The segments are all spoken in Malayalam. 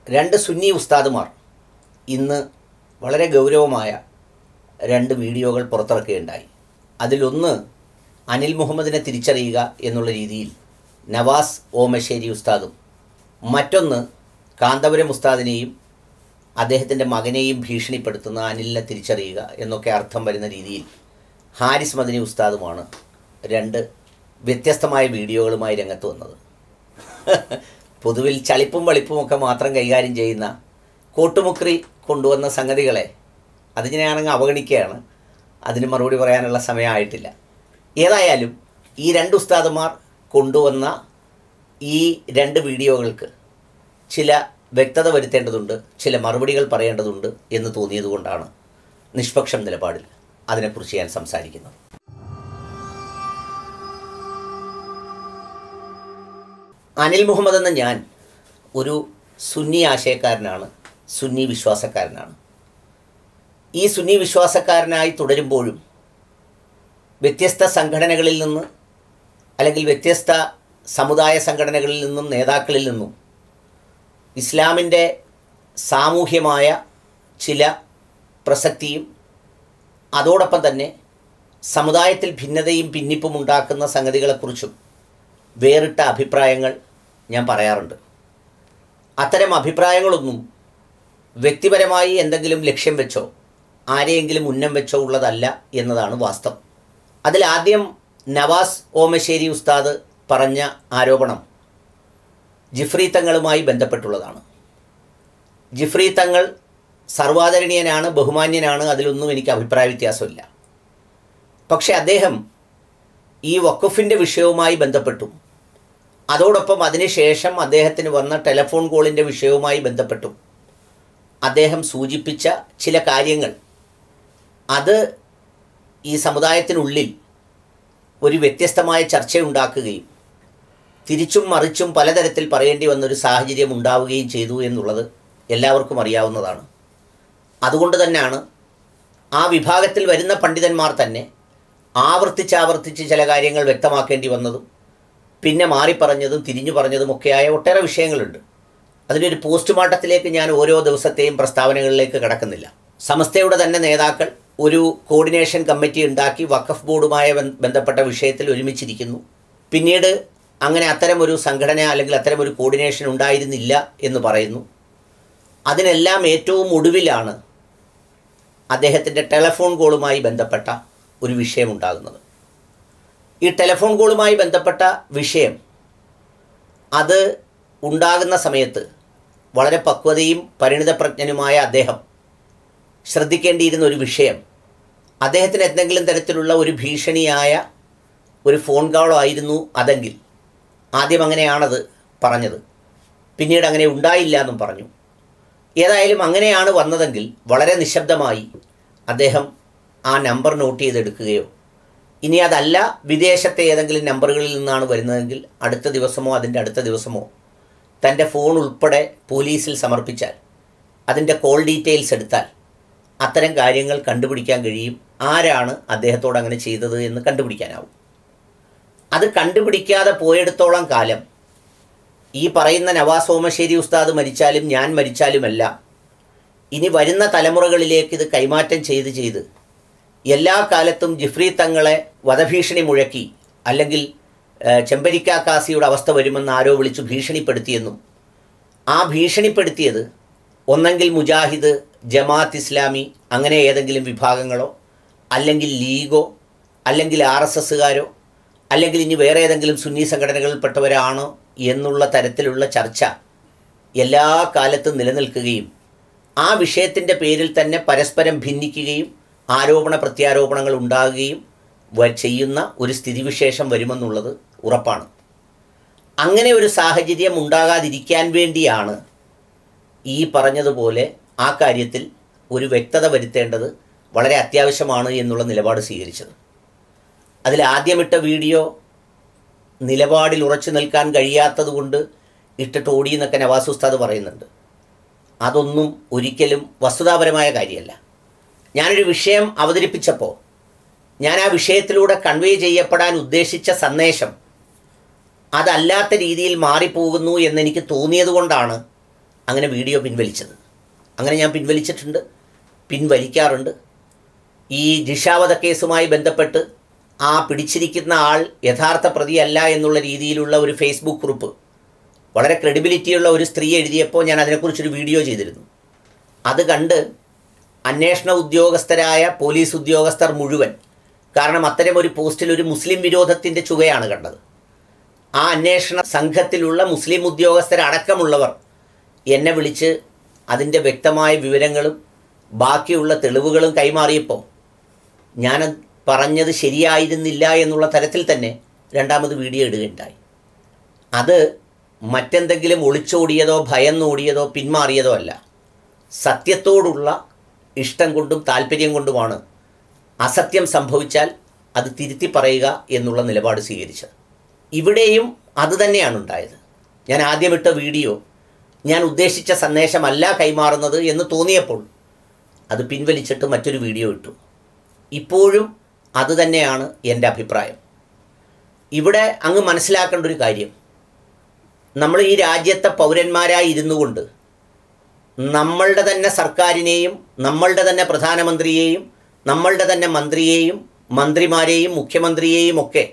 രണ്ട് സുന്നി ഉസ്താദുമാർ ഇന്ന് വളരെ ഗൗരവമായ രണ്ട് വീഡിയോകൾ പുറത്തിറക്കുകയുണ്ടായി അതിലൊന്ന് അനിൽ മുഹമ്മദിനെ തിരിച്ചറിയുക എന്നുള്ള രീതിയിൽ നവാസ് ഓമശ്ശേരി ഉസ്താദും മറ്റൊന്ന് കാന്തപുരം ഉസ്താദിനെയും അദ്ദേഹത്തിൻ്റെ മകനെയും ഭീഷണിപ്പെടുത്തുന്ന അനിലിനെ തിരിച്ചറിയുക എന്നൊക്കെ അർത്ഥം വരുന്ന രീതിയിൽ ഹാരിസ് മദനി ഉസ്താദുമാണ് രണ്ട് വ്യത്യസ്തമായ വീഡിയോകളുമായി രംഗത്ത് വന്നത് പൊതുവിൽ ചളിപ്പും വെളിപ്പുമൊക്കെ മാത്രം കൈകാര്യം ചെയ്യുന്ന കോട്ടുമുക്രി കൊണ്ടുവന്ന സംഗതികളെ അതിനെയാണെങ്കിൽ അവഗണിക്കുകയാണ് അതിന് മറുപടി പറയാനുള്ള സമയമായിട്ടില്ല ഏതായാലും ഈ രണ്ട് ഉസ്താദുമാർ കൊണ്ടുവന്ന ഈ രണ്ട് വീഡിയോകൾക്ക് ചില വ്യക്തത വരുത്തേണ്ടതുണ്ട് ചില മറുപടികൾ പറയേണ്ടതുണ്ട് എന്ന് തോന്നിയതുകൊണ്ടാണ് നിഷ്പക്ഷം നിലപാടിൽ അതിനെക്കുറിച്ച് ഞാൻ സംസാരിക്കുന്നത് അനിൽ മുഹമ്മദ് എന്ന ഞാൻ ഒരു സുന്നി ആശയക്കാരനാണ് സുന്നി വിശ്വാസക്കാരനാണ് ഈ സുന്നി വിശ്വാസക്കാരനായി തുടരുമ്പോഴും വ്യത്യസ്ത സംഘടനകളിൽ നിന്ന് അല്ലെങ്കിൽ വ്യത്യസ്ത സമുദായ സംഘടനകളിൽ നിന്നും നേതാക്കളിൽ നിന്നും ഇസ്ലാമിൻ്റെ സാമൂഹ്യമായ ചില പ്രസക്തിയും അതോടൊപ്പം തന്നെ സമുദായത്തിൽ ഭിന്നതയും ഭിന്നിപ്പും ഉണ്ടാക്കുന്ന സംഗതികളെക്കുറിച്ചും വേറിട്ട അഭിപ്രായങ്ങൾ ഞാൻ പറയാറുണ്ട് അത്തരം അഭിപ്രായങ്ങളൊന്നും വ്യക്തിപരമായി എന്തെങ്കിലും ലക്ഷ്യം വെച്ചോ ആരെയെങ്കിലും ഉന്നം വെച്ചോ ഉള്ളതല്ല എന്നതാണ് വാസ്തവം അതിലാദ്യം നവാസ് ഓമശ്ശേരി ഉസ്താദ് പറഞ്ഞ ആരോപണം ജിഫ്രി തങ്ങളുമായി ബന്ധപ്പെട്ടുള്ളതാണ് ജിഫ്രി തങ്ങൾ സർവാദരണീയനാണ് ബഹുമാന്യനാണ് അതിലൊന്നും എനിക്ക് അഭിപ്രായ വ്യത്യാസമില്ല പക്ഷേ അദ്ദേഹം ഈ വഖഫിൻ്റെ വിഷയവുമായി ബന്ധപ്പെട്ടു അതോടൊപ്പം അതിനുശേഷം അദ്ദേഹത്തിന് വന്ന ടെലഫോൺ കോളിൻ്റെ വിഷയവുമായി ബന്ധപ്പെട്ടു അദ്ദേഹം സൂചിപ്പിച്ച ചില കാര്യങ്ങൾ അത് ഈ സമുദായത്തിനുള്ളിൽ ഒരു വ്യത്യസ്തമായ ചർച്ചയുണ്ടാക്കുകയും തിരിച്ചും മറിച്ചും പലതരത്തിൽ പറയേണ്ടി വന്നൊരു സാഹചര്യം ഉണ്ടാവുകയും ചെയ്തു എന്നുള്ളത് എല്ലാവർക്കും അറിയാവുന്നതാണ് അതുകൊണ്ട് തന്നെയാണ് ആ വിഭാഗത്തിൽ വരുന്ന പണ്ഡിതന്മാർ തന്നെ ആവർത്തിച്ചാവർത്തിച്ച് ചില കാര്യങ്ങൾ വ്യക്തമാക്കേണ്ടി വന്നതും പിന്നെ മാറിപ്പറഞ്ഞതും തിരിഞ്ഞു പറഞ്ഞതുമൊക്കെയായ ഒട്ടേറെ വിഷയങ്ങളുണ്ട് അതിനൊരു പോസ്റ്റ്മോർട്ടത്തിലേക്ക് ഞാൻ ഓരോ ദിവസത്തെയും പ്രസ്താവനകളിലേക്ക് കടക്കുന്നില്ല സമസ്തയുടെ തന്നെ നേതാക്കൾ ഒരു കോർഡിനേഷൻ കമ്മിറ്റി ഉണ്ടാക്കി വഖഫ് ബോർഡുമായി ബന്ധ- ബന്ധപ്പെട്ട വിഷയത്തിൽ ഒരുമിച്ചിരിക്കുന്നു പിന്നീട് അങ്ങനെ അത്തരം ഒരു സംഘടന അല്ലെങ്കിൽ അത്തരം ഒരു കോർഡിനേഷൻ ഉണ്ടായിരുന്നില്ല എന്ന് പറയുന്നു അതിനെല്ലാം ഏറ്റവും ഒടുവിലാണ് അദ്ദേഹത്തിൻ്റെ ടെലഫോൺ കോളുമായി ബന്ധപ്പെട്ട ഒരു വിഷയമുണ്ടാകുന്നത് ഈ ടെലഫോൺ കോളുമായി ബന്ധപ്പെട്ട വിഷയം അത് ഉണ്ടാകുന്ന സമയത്ത് വളരെ പക്വതയും പരിണിതപ്രജ്ഞനുമായ അദ്ദേഹം ശ്രദ്ധിക്കേണ്ടിയിരുന്ന ഒരു വിഷയം അദ്ദേഹത്തിന് എന്തെങ്കിലും തരത്തിലുള്ള ഒരു ഭീഷണിയായ ഒരു ഫോൺ കോളോ ആയിരുന്നു അതെങ്കിൽ ആദ്യം അങ്ങനെയാണത് പറഞ്ഞത് പിന്നീട് അങ്ങനെ ഉണ്ടായില്ല എന്നും പറഞ്ഞു ഏതായാലും അങ്ങനെയാണ് വന്നതെങ്കിൽ വളരെ നിശബ്ദമായി അദ്ദേഹം ആ നമ്പർ നോട്ട് ചെയ്തെടുക്കുകയോ ഇനി അതല്ല വിദേശത്തെ ഏതെങ്കിലും നമ്പറുകളിൽ നിന്നാണ് വരുന്നതെങ്കിൽ അടുത്ത ദിവസമോ അതിൻ്റെ അടുത്ത ദിവസമോ തൻ്റെ ഫോൺ ഉൾപ്പെടെ പോലീസിൽ സമർപ്പിച്ചാൽ അതിൻ്റെ കോൾ ഡീറ്റെയിൽസ് എടുത്താൽ അത്തരം കാര്യങ്ങൾ കണ്ടുപിടിക്കാൻ കഴിയും ആരാണ് അദ്ദേഹത്തോട് അങ്ങനെ ചെയ്തത് എന്ന് കണ്ടുപിടിക്കാനാവും അത് കണ്ടുപിടിക്കാതെ പോയെടുത്തോളം കാലം ഈ പറയുന്ന നവാസ് ഓമശ്ശേരി ഉസ്താദ് മരിച്ചാലും ഞാൻ മരിച്ചാലുമെല്ലാം ഇനി വരുന്ന തലമുറകളിലേക്ക് ഇത് കൈമാറ്റം ചെയ്ത് ചെയ്ത് എല്ലാ കാലത്തും ജിഫ്രി തങ്ങളെ വധഭീഷണി മുഴക്കി അല്ലെങ്കിൽ ഏഹ്, ചെമ്പരിക്ക കാസിയുടെ അവസ്ഥ വരുമെന്ന് ആരോ വിളിച്ചു ഭീഷണിപ്പെടുത്തിയെന്നും ആ ഭീഷണിപ്പെടുത്തിയത് ഒന്നെങ്കിൽ മുജാഹിദ് ജമാഅത്ത് ഇസ്ലാമി അങ്ങനെ ഏതെങ്കിലും വിഭാഗങ്ങളോ അല്ലെങ്കിൽ ലീഗോ അല്ലെങ്കിൽ ആർ എസ് എസ്സുകാരോ അല്ലെങ്കിൽ ഇനി വേറെ ഏതെങ്കിലും സുന്നി സംഘടനകളിൽപ്പെട്ടവരാണോ എന്നുള്ള തരത്തിലുള്ള ചർച്ച എല്ലാ കാലത്തും നിലനിൽക്കുകയും ആ വിഷയത്തിൻ്റെ പേരിൽ തന്നെ പരസ്പരം ഭിന്നിക്കുകയും ആരോപണ പ്രത്യാരോപണങ്ങൾ ഉണ്ടാകുകയും വ- ചെയ്യുന്ന ഒരു സ്ഥിതിവിശേഷം വരുമെന്നുള്ളത് ഉറപ്പാണ് അങ്ങനെ ഒരു സാഹചര്യം ഉണ്ടാകാതിരിക്കാൻ വേണ്ടിയാണ് ഈ പറഞ്ഞതുപോലെ ആ കാര്യത്തിൽ ഒരു വ്യക്തത വരുത്തേണ്ടത് വളരെ അത്യാവശ്യമാണ് എന്നുള്ള നിലപാട് സ്വീകരിച്ചത് അതിൽ ആദ്യമിട്ട വീഡിയോ നിലപാടിൽ ഉറച്ചു നിൽക്കാൻ കഴിയാത്തതുകൊണ്ട് ഇട്ടിട്ട് ഓടി എന്നൊക്കെ നവാസ് ഉസ്താദ് പറയുന്നുണ്ട് അതൊന്നും ഒരിക്കലും വസ്തുതാപരമായ കാര്യമല്ല ഞാനൊരു വിഷയം അവതരിപ്പിച്ചപ്പോൾ ഞാൻ ആ വിഷയത്തിലൂടെ കൺവേ ചെയ്യപ്പെടാൻ ഉദ്ദേശിച്ച സന്ദേശം അതല്ലാത്ത രീതിയിൽ മാറിപ്പോകുന്നു എന്നെനിക്ക് തോന്നിയതുകൊണ്ടാണ് അങ്ങനെ വീഡിയോ പിൻവലിച്ചത് അങ്ങനെ ഞാൻ പിൻവലിച്ചിട്ടുണ്ട് പിൻവലിക്കാറുണ്ട് ഈ ജിഷാവധ കേസുമായി ബന്ധപ്പെട്ട് ആ പിടിച്ചിരിക്കുന്ന ആൾ യഥാർത്ഥ പ്രതിയല്ല എന്നുള്ള രീതിയിലുള്ള ഒരു ഫേസ്ബുക്ക് കുറിപ്പ് വളരെ ക്രെഡിബിലിറ്റിയുള്ള ഒരു സ്ത്രീ എഴുതിയപ്പോൾ ഞാൻ അതിനെക്കുറിച്ചൊരു വീഡിയോ ചെയ്തിരുന്നു അത് കണ്ട് അന്വേഷണ ഉദ്യോഗസ്ഥരായ പോലീസ് ഉദ്യോഗസ്ഥർ മുഴുവൻ കാരണം അത്തരം ഒരു പോസ്റ്റിൽ ഒരു മുസ്ലിം വിരോധത്തിൻ്റെ ചുവയാണ് കണ്ടത് ആ അന്വേഷണ സംഘത്തിലുള്ള മുസ്ലിം ഉദ്യോഗസ്ഥരടക്കമുള്ളവർ എന്നെ വിളിച്ച് അതിൻ്റെ വ്യക്തമായ വിവരങ്ങളും ബാക്കിയുള്ള തെളിവുകളും കൈമാറിയപ്പോൾ ഞാൻ പറഞ്ഞത് ശരിയായിരുന്നില്ല എന്നുള്ള തരത്തിൽ തന്നെ രണ്ടാമത് വീഡിയോ ഇടുകയുണ്ടായി അത് മറ്റെന്തെങ്കിലും ഒളിച്ചോടിയതോ ഭയന്നോടിയതോ പിന്മാറിയതോ അല്ല സത്യത്തോടുള്ള ഇഷ്ടം കൊണ്ടും താല്പര്യം കൊണ്ടുമാണ് അസത്യം സംഭവിച്ചാൽ അത് തിരുത്തി പറയുക എന്നുള്ള നിലപാട് സ്വീകരിച്ചത് ഇവിടെയും അതുതന്നെയാണ് ഉണ്ടായത് ഞാൻ ആദ്യമിട്ട വീഡിയോ ഞാൻ ഉദ്ദേശിച്ച സന്ദേശമല്ല കൈമാറുന്നത് എന്ന് തോന്നിയപ്പോൾ അത് പിൻവലിച്ചിട്ട് മറ്റൊരു വീഡിയോ ഇട്ടു ഇപ്പോഴും അതുതന്നെയാണ് എൻ്റെ അഭിപ്രായം ഇവിടെ അങ്ങ് മനസ്സിലാക്കേണ്ട ഒരു കാര്യം നമ്മൾ ഈ രാജ്യത്തെ പൗരന്മാരായി ഇരുന്നു കൊണ്ട് നമ്മളുടെ തന്നെ സർക്കാരിനെയും നമ്മളുടെ തന്നെ പ്രധാനമന്ത്രിയെയും നമ്മളുടെ തന്നെ മന്ത്രിയെയും മന്ത്രിമാരെയും മുഖ്യമന്ത്രിയെയും ഒക്കെ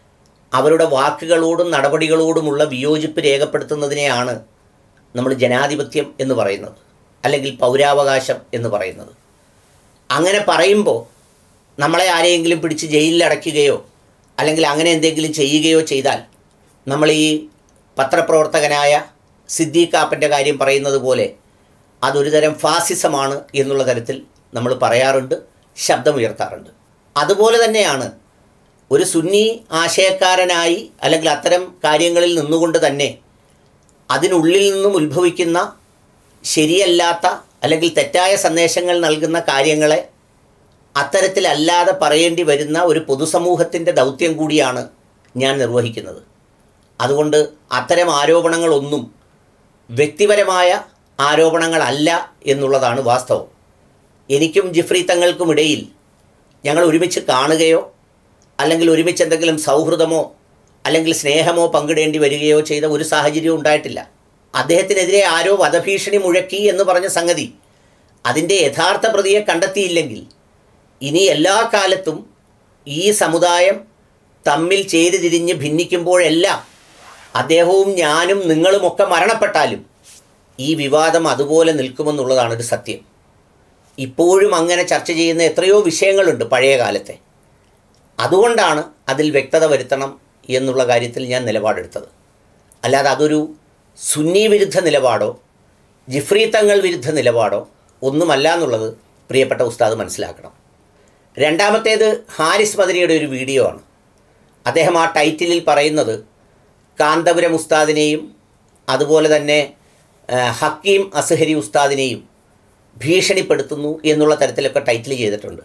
അവരുടെ വാക്കുകളോടും നടപടികളോടുമുള്ള വിയോജിപ്പ് രേഖപ്പെടുത്തുന്നതിനെയാണ് നമ്മൾ ജനാധിപത്യം എന്ന് പറയുന്നത് അല്ലെങ്കിൽ പൗരാവകാശം എന്ന് പറയുന്നത് അങ്ങനെ പറയുമ്പോൾ നമ്മളെ ആരെയെങ്കിലും പിടിച്ച് ജയിലിൽ അടയ്ക്കുകയോ അല്ലെങ്കിൽ അങ്ങനെ എന്തെങ്കിലും ചെയ്യുകയോ ചെയ്താൽ നമ്മൾ ഈ പത്രപ്രവർത്തകനായ സിദ്ദീഖാപ്പൻ്റെ കാര്യം പറയുന്നത് പോലെ അതൊരു തരം ഫാസിസമാണ് എന്നുള്ള തരത്തിൽ നമ്മൾ പറയാറുണ്ട് ശബ്ദമുയർത്താറുണ്ട് അതുപോലെ തന്നെയാണ് ഒരു സുന്നി ആശയക്കാരനായി അല്ലെങ്കിൽ അത്തരം കാര്യങ്ങളിൽ നിന്നുകൊണ്ട് തന്നെ അതിനുള്ളിൽ നിന്നും ഉത്ഭവിക്കുന്ന ശരിയല്ലാത്ത അല്ലെങ്കിൽ തെറ്റായ സന്ദേശങ്ങൾ നൽകുന്ന കാര്യങ്ങളെ അത്തരത്തിലല്ലാതെ പറയേണ്ടി വരുന്ന ഒരു പൊതുസമൂഹത്തിൻ്റെ ദൗത്യം കൂടിയാണ് ഞാൻ നിർവഹിക്കുന്നത് അതുകൊണ്ട് അത്തരം ആരോപണങ്ങളൊന്നും വ്യക്തിപരമായ ആരോപണങ്ങളല്ല എന്നുള്ളതാണ് വാസ്തവം എനിക്കും ജിഫ്രി തങ്ങൾക്കുമിടയിൽ ഞങ്ങൾ ഒരുമിച്ച് കാണുകയോ അല്ലെങ്കിൽ ഒരുമിച്ച് എന്തെങ്കിലും സൗഹൃദമോ അല്ലെങ്കിൽ സ്നേഹമോ പങ്കിടേണ്ടി വരികയോ ചെയ്ത ഒരു സാഹചര്യവും ഉണ്ടായിട്ടില്ല അദ്ദേഹത്തിനെതിരെ ആരോ വധഭീഷണി മുഴക്കി എന്ന് പറഞ്ഞ സംഗതി അതിൻ്റെ യഥാർത്ഥ പ്രതിയെ കണ്ടെത്തിയില്ലെങ്കിൽ ഇനി എല്ലാ കാലത്തും ഈ സമുദായം തമ്മിൽ ചേരി തിരിഞ്ഞ് ഭിന്നിക്കുമ്പോഴെല്ലാം അദ്ദേഹവും ഞാനും നിങ്ങളുമൊക്കെ മരണപ്പെട്ടാലും ഈ വിവാദം അതുപോലെ നിൽക്കുമെന്നുള്ളതാണ് ഒരു സത്യം ഇപ്പോഴും അങ്ങനെ ചർച്ച ചെയ്യുന്ന എത്രയോ വിഷയങ്ങളുണ്ട് പഴയ കാലത്തെ അതുകൊണ്ടാണ് അതിൽ വ്യക്തത വരുത്തണം എന്നുള്ള കാര്യത്തിൽ ഞാൻ നിലപാടെടുത്തത് അല്ലാതെ അതൊരു സുന്നി വിരുദ്ധ നിലപാടോ ജിഫ്രി തങ്ങൾ വിരുദ്ധ നിലപാടോ ഒന്നുമല്ല എന്നുള്ളത് പ്രിയപ്പെട്ട ഉസ്താദ് മനസ്സിലാക്കണം രണ്ടാമത്തേത് ഹാരിസ് മദനിയുടെ ഒരു വീഡിയോ ആണ് അദ്ദേഹം ആ ടൈറ്റിലിൽ പറയുന്നത് കാന്തപുരം ഉസ്താദിനെയും അതുപോലെ തന്നെ ആ, ഹക്കീം അസ്ഹരി ഉസ്താദിനെയും ഭീഷണിപ്പെടുത്തുന്നു എന്നുള്ള തരത്തിലൊക്കെ ടൈറ്റിൽ ചെയ്തിട്ടുണ്ട്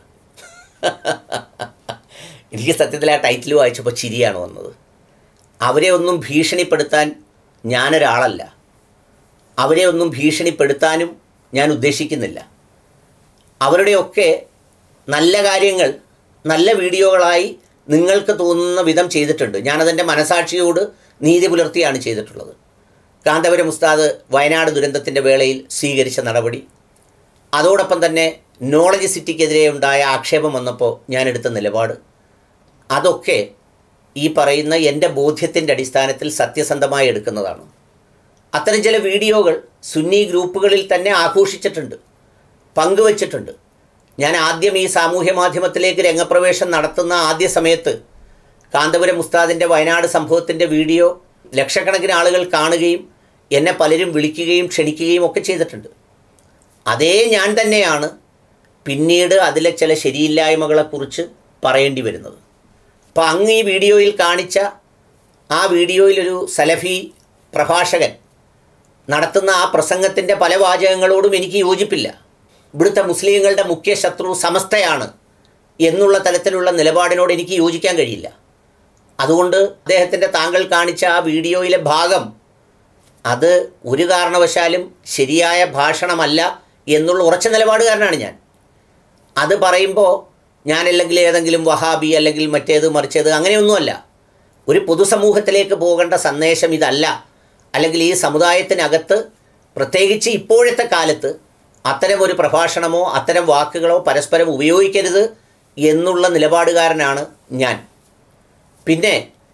എനിക്ക് സത്യത്തിൽ ആ ടൈറ്റിൽ വായിച്ചപ്പോൾ ചിരിയാണ് വന്നത് അവരെ ഒന്നും ഭീഷണിപ്പെടുത്താൻ ഞാനൊരാളല്ല അവരെ ഒന്നും ഭീഷണിപ്പെടുത്താനും ഞാൻ ഉദ്ദേശിക്കുന്നില്ല അവരുടെയൊക്കെ നല്ല കാര്യങ്ങൾ നല്ല വീഡിയോകളായി നിങ്ങൾക്ക് തോന്നുന്ന വിധം ചെയ്തിട്ടുണ്ട് ഞാനതെൻ്റെ മനസാക്ഷിയോട് നീതി പുലർത്തിയാണ് ചെയ്തിട്ടുള്ളത് കാന്തപുരം ഉസ്താദ് വയനാട് ദുരന്തത്തിൻ്റെ വേളയിൽ സ്വീകരിച്ച നടപടി അതോടൊപ്പം തന്നെ നോളജ് സിറ്റിക്കെതിരെ ഉണ്ടായ ആക്ഷേപം വന്നപ്പോൾ ഞാൻ എടുത്ത നിലപാട് അതൊക്കെ ഈ പറയുന്ന എൻ്റെ ബോധ്യത്തിൻ്റെ അടിസ്ഥാനത്തിൽ സത്യസന്ധമായി എടുക്കുന്നതാണ് അത്തരം ചില വീഡിയോകൾ സുന്നി ഗ്രൂപ്പുകളിൽ തന്നെ ആഘോഷിച്ചിട്ടുണ്ട് പങ്കുവച്ചിട്ടുണ്ട് ഞാൻ ആദ്യം ഈ സാമൂഹ്യ മാധ്യമത്തിലേക്ക് രംഗപ്രവേശം നടത്തുന്ന ആദ്യ സമയത്ത് കാന്തപുരം ഉസ്താദിൻ്റെ വയനാട് സംഭവത്തിൻ്റെ വീഡിയോ ലക്ഷക്കണക്കിന് ആളുകൾ കാണുകയും എന്നെ പലരും വിളിക്കുകയും ക്ഷണിക്കുകയും ഒക്കെ ചെയ്തിട്ടുണ്ട് അതേ ഞാൻ തന്നെയാണ് പിന്നീട് അതിലെ ചില ശരിയില്ലായ്മകളെക്കുറിച്ച് പറയേണ്ടി വരുന്നത് അപ്പോൾ അങ്ങ് ഈ വീഡിയോയിൽ കാണിച്ച ആ വീഡിയോയിലൊരു സലഫി പ്രഭാഷകൻ നടത്തുന്ന ആ പ്രസംഗത്തിൻ്റെ പല വാചകങ്ങളോടും എനിക്ക് യോജിപ്പില്ല ഇവിടുത്തെ മുസ്ലിങ്ങളുടെ മുഖ്യ ശത്രു സമസ്തയാണ് എന്നുള്ള തലത്തിലുള്ള നിലപാടിനോട് എനിക്ക് യോജിക്കാൻ കഴിയില്ല അതുകൊണ്ട് അദ്ദേഹത്തിൻ്റെ താങ്കൾ കാണിച്ച ആ വീഡിയോയിലെ ഭാഗം അത് ഒരു കാരണവശാലും ശരിയായ ഭാഷണമല്ല എന്നുള്ള ഉറച്ച നിലപാടുകാരനാണ് ഞാൻ അത് പറയുമ്പോൾ ഞാനല്ലെങ്കിൽ ഏതെങ്കിലും വഹാബി അല്ലെങ്കിൽ മറ്റേത് മറിച്ചത് അങ്ങനെയൊന്നുമല്ല ഒരു പൊതുസമൂഹത്തിലേക്ക് പോകേണ്ട സന്ദേശം ഇതല്ല അല്ലെങ്കിൽ ഈ സമുദായത്തിനകത്ത് പ്രത്യേകിച്ച് ഇപ്പോഴത്തെ കാലത്ത് അത്തരം ഒരു പ്രഭാഷണമോ അത്തരം വാക്കുകളോ പരസ്പരം ഉപയോഗിക്കരുത് എന്നുള്ള നിലപാടുകാരനാണ് ഞാൻ പിന്നെ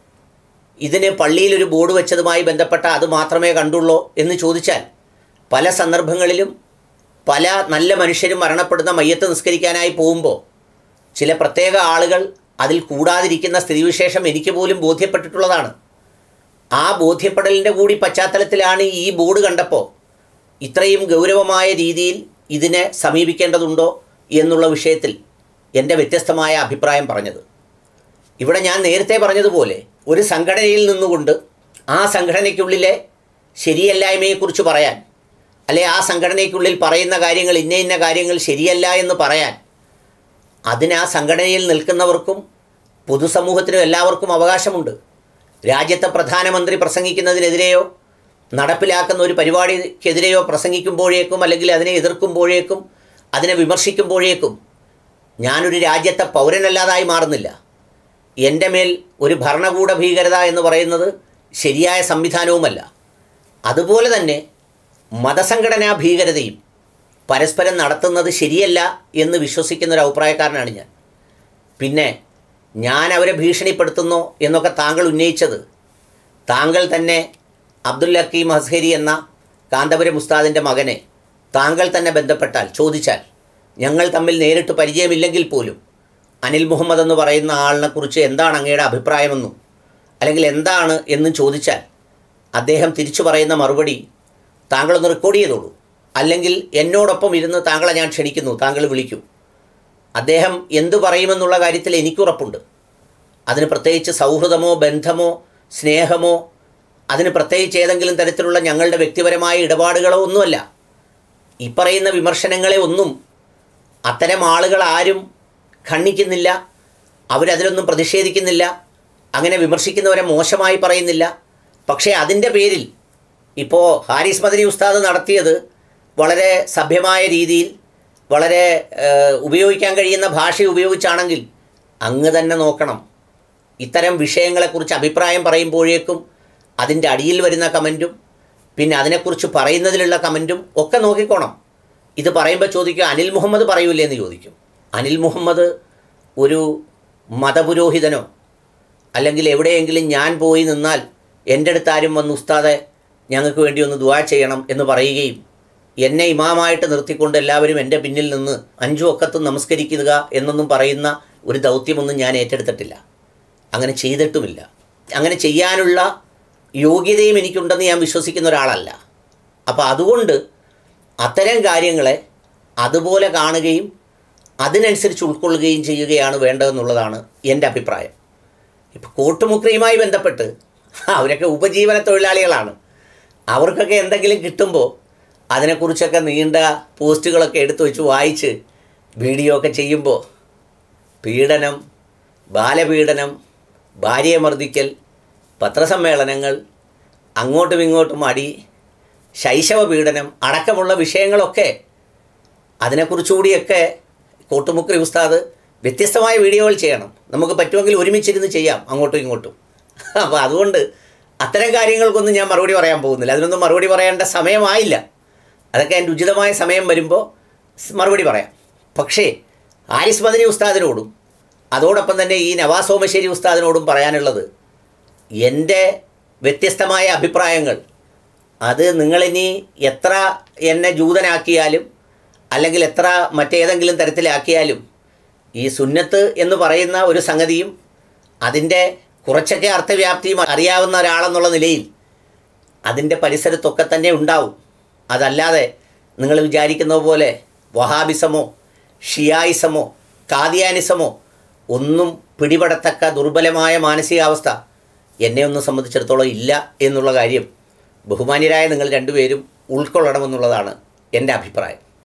ഇതിന് പള്ളിയിലൊരു ബോർഡ് വെച്ചതുമായി ബന്ധപ്പെട്ട അത് മാത്രമേ കണ്ടുള്ളൂ എന്ന് ചോദിച്ചാൽ പല സന്ദർഭങ്ങളിലും പല നല്ല മനുഷ്യരും മരണപ്പെടുന്ന മയ്യത്ത് നിസ്കരിക്കാനായി പോകുമ്പോൾ ചില പ്രത്യേക ആളുകൾ അതിൽ കൂടാതിരിക്കുന്ന സ്ഥിതിവിശേഷം എനിക്ക് പോലും ബോധ്യപ്പെട്ടിട്ടുള്ളതാണ് ആ ബോധ്യപ്പെടലിൻ്റെ കൂടി പശ്ചാത്തലത്തിലാണ് ഈ ബോർഡ് കണ്ടപ്പോൾ ഇത്രയും ഗൗരവമായ രീതിയിൽ ഇതിനെ സമീപിക്കേണ്ടതുണ്ടോ എന്നുള്ള വിഷയത്തിൽ എൻ്റെ വ്യത്യസ്തമായ അഭിപ്രായം പറഞ്ഞത് ഇവിടെ ഞാൻ നേരത്തെ പറഞ്ഞതുപോലെ ഒരു സംഘടനയിൽ നിന്നുകൊണ്ട് ആ സംഘടനയ്ക്കുള്ളിലെ ശരിയല്ലായ്മയെക്കുറിച്ച് പറയാൻ അല്ലെ ആ സംഘടനയ്ക്കുള്ളിൽ പറയുന്ന കാര്യങ്ങൾ ഇന്ന ഇന്ന കാര്യങ്ങൾ ശരിയല്ല എന്ന് പറയാൻ അതിന് ആ സംഘടനയിൽ നിൽക്കുന്നവർക്കും പൊതുസമൂഹത്തിനും എല്ലാവർക്കും അവകാശമുണ്ട് രാജ്യത്തെ പ്രധാനമന്ത്രി പ്രസംഗിക്കുന്നതിനെതിരെയോ നടപ്പിലാക്കുന്ന ഒരു പരിപാടിക്കെതിരെയോ പ്രസംഗിക്കുമ്പോഴേക്കും അല്ലെങ്കിൽ അതിനെ എതിർക്കുമ്പോഴേക്കും അതിനെ വിമർശിക്കുമ്പോഴേക്കും ഞാനൊരു രാജ്യത്തെ പൗരനല്ലാതായി മാറുന്നില്ല എൻ്റെ മേൽ ഒരു ഭരണകൂട ഭീകരത എന്ന് പറയുന്നത് ശരിയായ സംവിധാനവുമല്ല അതുപോലെ തന്നെ മതസംഘടനാ ഭീകരതയും പരസ്പരം നടത്തുന്നത് ശരിയല്ല എന്ന് വിശ്വസിക്കുന്ന ഒരു അഭിപ്രായക്കാരനാണ് ഞാൻ പിന്നെ ഞാൻ അവരെ ഭീഷണിപ്പെടുത്തുന്നു എന്നൊക്കെ താങ്കൾ ഉന്നയിച്ചത് താങ്കൾ തന്നെ അബ്ദുൽ ഹക്കീം ഹസ്ഹരി എന്ന കാന്തപുരം ഉസ്താദിൻ്റെ മകനെ താങ്കൾ തന്നെ ബന്ധപ്പെട്ടാൽ ചോദിച്ചാൽ ഞങ്ങൾ തമ്മിൽ നേരിട്ട് പരിചയമില്ലെങ്കിൽ പോലും അനിൽ മുഹമ്മദ് എന്ന് പറയുന്ന ആളിനെക്കുറിച്ച് എന്താണ് അങ്ങയുടെ അഭിപ്രായമെന്നും അല്ലെങ്കിൽ എന്താണ് എന്നും ചോദിച്ചാൽ അദ്ദേഹം തിരിച്ചു പറയുന്ന മറുപടി താങ്കളൊന്ന് റെക്കോർഡ് ചെയ്തോളൂ അല്ലെങ്കിൽ എന്നോടൊപ്പം ഇരുന്ന് താങ്കളെ ഞാൻ ക്ഷണിക്കുന്നു താങ്കൾ വിളിക്കൂ അദ്ദേഹം എന്തു പറയുമെന്നുള്ള കാര്യത്തിൽ എനിക്കുറപ്പുണ്ട് അതിന് പ്രത്യേകിച്ച് സൗഹൃദമോ ബന്ധമോ സ്നേഹമോ അതിന് പ്രത്യേകിച്ച് ഏതെങ്കിലും തരത്തിലുള്ള ഞങ്ങളുടെ വ്യക്തിപരമായ ഇടപാടുകളോ ഒന്നുമല്ല ഈ പറയുന്ന വിമർശനങ്ങളെ ഒന്നും അത്തരം ആളുകൾ ആരും ഖണ്ഡിക്കുന്നില്ല അവരതിലൊന്നും പ്രതിഷേധിക്കുന്നില്ല അങ്ങനെ വിമർശിക്കുന്നവരെ മോശമായി പറയുന്നില്ല പക്ഷേ അതിൻ്റെ പേരിൽ ഇപ്പോൾ ഹാരിസ് മദനി ഉസ്താദ് നടത്തിയത് വളരെ സഭ്യമായ രീതിയിൽ വളരെ ഏഹ്, ഉപയോഗിക്കാൻ കഴിയുന്ന ഭാഷ ഉപയോഗിച്ചാണെങ്കിൽ അങ്ങ് തന്നെ നോക്കണം ഇത്തരം വിഷയങ്ങളെക്കുറിച്ച് അഭിപ്രായം പറയുമ്പോഴേക്കും അതിൻ്റെ അടിയിൽ വരുന്ന കമൻറ്റും പിന്നെ അതിനെക്കുറിച്ച് പറയുന്നതിലുള്ള കമൻറ്റും ഒക്കെ നോക്കിക്കോണം ഇത് പറയുമ്പോൾ ചോദിക്കും അനിൽ മുഹമ്മദ് പറയൂലേ എന്ന് ചോദിക്കും അനിൽ മുഹമ്മദ് ഒരു മതപുരോഹിതനോ അല്ലെങ്കിൽ എവിടെയെങ്കിലും ഞാൻ പോയി നിന്നാൽ എൻ്റെ അടുത്ത് ആരും വന്ന് ഉസ്താദെ ഞങ്ങൾക്ക് വേണ്ടി ഒന്ന് ദുആ ചെയ്യണം എന്ന് പറയുകയും എന്നെ ഇമാമായിട്ട് നിർത്തിക്കൊണ്ട് എല്ലാവരും എൻ്റെ പിന്നിൽ നിന്ന് അഞ്ചു ഒക്കത്തും നമസ്കരിക്കുക എന്നൊന്നും പറയുന്ന ഒരു ദൗത്യമൊന്നും ഞാൻ ഏറ്റെടുത്തിട്ടില്ല അങ്ങനെ ചെയ്തിട്ടുമില്ല അങ്ങനെ ചെയ്യാനുള്ള യോഗ്യതയും എനിക്കുണ്ടെന്ന് ഞാൻ വിശ്വസിക്കുന്ന ഒരാളല്ല അപ്പോൾ അതുകൊണ്ട് അത്തരം കാര്യങ്ങളെ അതുപോലെ കാണുകയും അതിനനുസരിച്ച് ഉൾക്കൊള്ളുകയും ചെയ്യുകയാണ് വേണ്ടതെന്നുള്ളതാണ് എൻ്റെ അഭിപ്രായം ഇപ്പോൾ കോട്ടുമുക്രയുമായി ബന്ധപ്പെട്ട് അവരൊക്കെ ഉപജീവന തൊഴിലാളികളാണ് അവർക്കൊക്കെ എന്തെങ്കിലും കിട്ടുമ്പോൾ അതിനെക്കുറിച്ചൊക്കെ നീണ്ട പോസ്റ്റുകളൊക്കെ എടുത്തു വെച്ച് വായിച്ച് വീഡിയോ ഒക്കെ ചെയ്യുമ്പോൾ പീഡനം ബാലപീഡനം ഭാര്യയെ മർദ്ദിക്കൽ പത്രസമ്മേളനങ്ങൾ അങ്ങോട്ടും ഇങ്ങോട്ടും അടി ശൈശവ പീഡനം അടക്കമുള്ള വിഷയങ്ങളൊക്കെ അതിനെക്കുറിച്ചുകൂടിയൊക്കെ കോട്ടുമുക്രി ഉസ്താദ് വ്യത്യസ്തമായ വീഡിയോകൾ ചെയ്യണം നമുക്ക് പറ്റുമെങ്കിൽ ഒരുമിച്ചിരുന്ന് ചെയ്യാം അങ്ങോട്ടും ഇങ്ങോട്ടും അപ്പോൾ അതുകൊണ്ട് അത്തരം കാര്യങ്ങൾക്കൊന്നും ഞാൻ മറുപടി പറയാൻ പോകുന്നില്ല അതിനൊന്നും മറുപടി പറയേണ്ട സമയമായില്ല അതൊക്കെ എൻ്റെ ഉചിതമായ സമയം വരുമ്പോൾ സ് മറുപടി പറയാം പക്ഷേ ആരിസ് മദനി ഉസ്താദിനോടും അതോടൊപ്പം തന്നെ ഈ നവാസ് സോമശ്ശേരി ഉസ്താദിനോടും പറയാനുള്ളത് എൻ്റെ വ്യത്യസ്തമായ അഭിപ്രായങ്ങൾ അത് നിങ്ങളിനി എത്ര എന്നെ ജൂതനാക്കിയാലും അല്ലെങ്കിൽ എത്ര മറ്റേതെങ്കിലും തരത്തിലാക്കിയാലും ഈ സുന്നത്ത് എന്ന് പറയുന്ന ഒരു സംഗതിയും അതിൻ്റെ കുറച്ചൊക്കെ അർത്ഥവ്യാപ്തിയും അറിയാവുന്ന ഒരാളെന്നുള്ള നിലയിൽ അതിൻ്റെ പരിസരത്തൊക്കെ തന്നെ ഉണ്ടാവും അതല്ലാതെ നിങ്ങൾ വിചാരിക്കുന്ന പോലെ വഹാബിസമോ ഷിയായിസമോ കാദിയാനിസമോ ഒന്നും പിടിപെടത്തക്ക ദുർബലമായ മാനസികാവസ്ഥ എന്നെ ഒന്നും സംബന്ധിച്ചിടത്തോളം ഇല്ല എന്നുള്ള കാര്യം ബഹുമാന്യരായ നിങ്ങൾ രണ്ടുപേരും ഉൾക്കൊള്ളണമെന്നുള്ളതാണ് എൻ്റെ അഭിപ്രായം